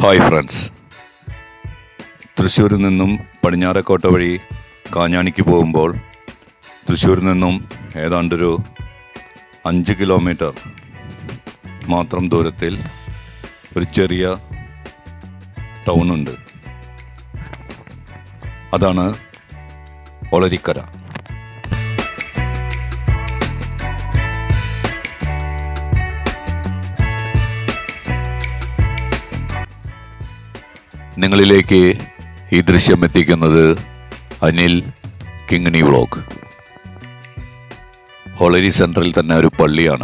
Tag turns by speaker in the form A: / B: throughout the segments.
A: hi friends തൃശ്ശൂരിൽ നിന്നും പടിഞ്ഞാറക്കോട്ട വഴി കാഞ്ഞാണിക്ക് പോകുമ്പോൾ തൃശ്ശൂരിൽ നിന്നും ഏതാണ്ടൊരു അഞ്ച് കിലോമീറ്റർ മാത്രം ദൂരത്തിൽ ഒരു ചെറിയ ടൗണുണ്ട് അതാണ് ഒളരിക്കര നിങ്ങളിലേക്ക് ഈ ദൃശ്യം എത്തിക്കുന്നത് അനിൽ കിങ്ങിണി വ്ളോഗ് ഒളരി സെൻട്രൽ തന്നെ ഒരു പള്ളിയാണ്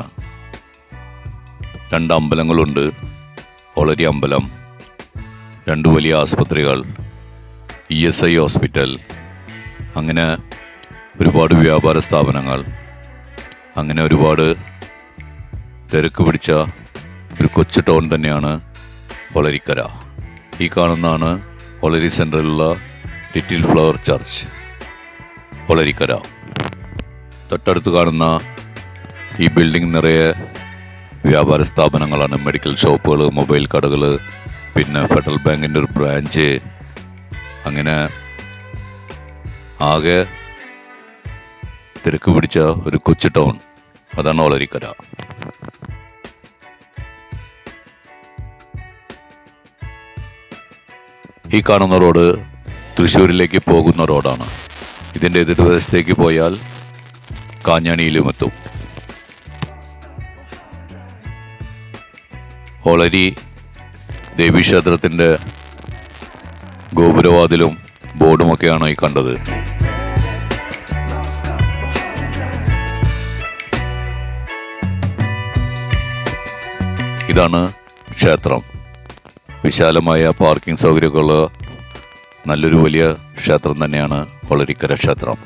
A: രണ്ട് അമ്പലങ്ങളുണ്ട് ഒളരി അമ്പലം രണ്ട് വലിയ ആസ്പത്രികൾ ഇ എസ് ഐ ഹോസ്പിറ്റൽ അങ്ങനെ ഒരുപാട് വ്യാപാര സ്ഥാപനങ്ങൾ അങ്ങനെ ഒരുപാട് തിരക്ക് പിടിച്ച ഒരു കൊച്ചു ടൗൺ തന്നെയാണ് ഒളരിക്കര ഈ കാണുന്നതാണ് ഒളരി സെൻറ്ററിലുള്ള ലിറ്റിൽ ഫ്ലവർ ചർച്ച് ഒളരിക്കര തൊട്ടടുത്ത് കാണുന്ന ഈ ബിൽഡിംഗ് നിറയെ വ്യാപാര സ്ഥാപനങ്ങളാണ് മെഡിക്കൽ ഷോപ്പുകൾ മൊബൈൽ കടകൾ പിന്നെ ഫെഡറൽ ബാങ്കിൻ്റെ ഒരു ബ്രാഞ്ച് അങ്ങനെ ആകെ തിരക്ക് പിടിച്ച ഒരു കൊച്ചു ടൗൺ അതാണ് ഒളരിക്കര ഈ കാണുന്ന റോഡ് തൃശ്ശൂരിലേക്ക് പോകുന്ന റോഡാണ് ഇതിൻ്റെ എതിർവശത്തേക്ക് പോയാൽ കാഞ്ഞാണിയിലും എത്തും ഒളരി ദേവീക്ഷേത്രത്തിൻ്റെ ഗോപുരവാതിലും ബോർഡുമൊക്കെയാണ് ഈ കണ്ടത് ഇതാണ് ക്ഷേത്രം വിശാലമായ പാർക്കിംഗ് സൗകര്യമൊക്കെയുള്ള നല്ലൊരു വലിയ ക്ഷേത്രം തന്നെയാണ് ഒളരിക്കര ക്ഷേത്രം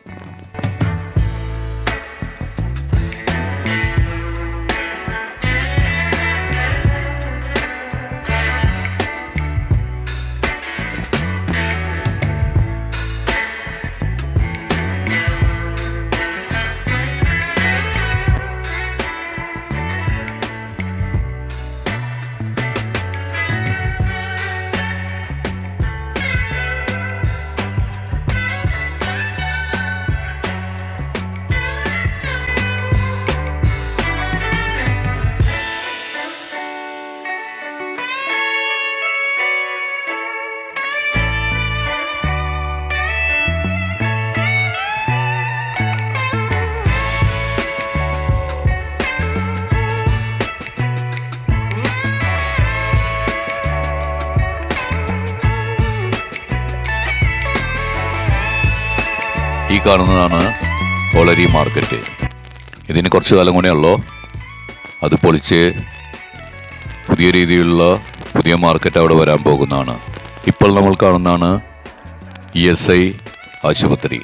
A: ഈ കാണുന്നതാണ് ഒളരി മാർക്കറ്റ് ഇതിന് കുറച്ച് കാലം കൂടെ ഉള്ളൂ അത് പൊളിച്ച് പുതിയ രീതിയിലുള്ള പുതിയ മാർക്കറ്റ് അവിടെ വരാൻ പോകുന്നതാണ് ഇപ്പോൾ നമ്മൾ കാണുന്നതാണ് ഇ എസ് ഐ ആശുപത്രി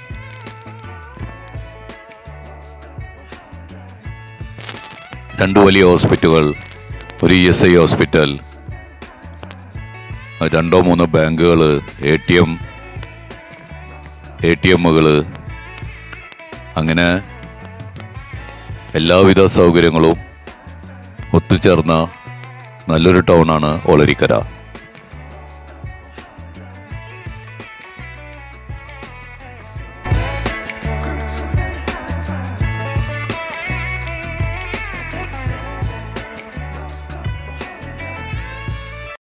A: രണ്ട് വലിയ ഹോസ്പിറ്റലുകൾ ഒരു ഇ എസ് ഐ ഹോസ്പിറ്റൽ രണ്ടോ മൂന്നോ ബാങ്കുകൾ A T M A T എമ്മുകൾ അങ്ങനെ എല്ലാവിധ സൗകര്യങ്ങളും ഒത്തുചേർന്ന നല്ലൊരു ടൗണാണ് ഒളരിക്കര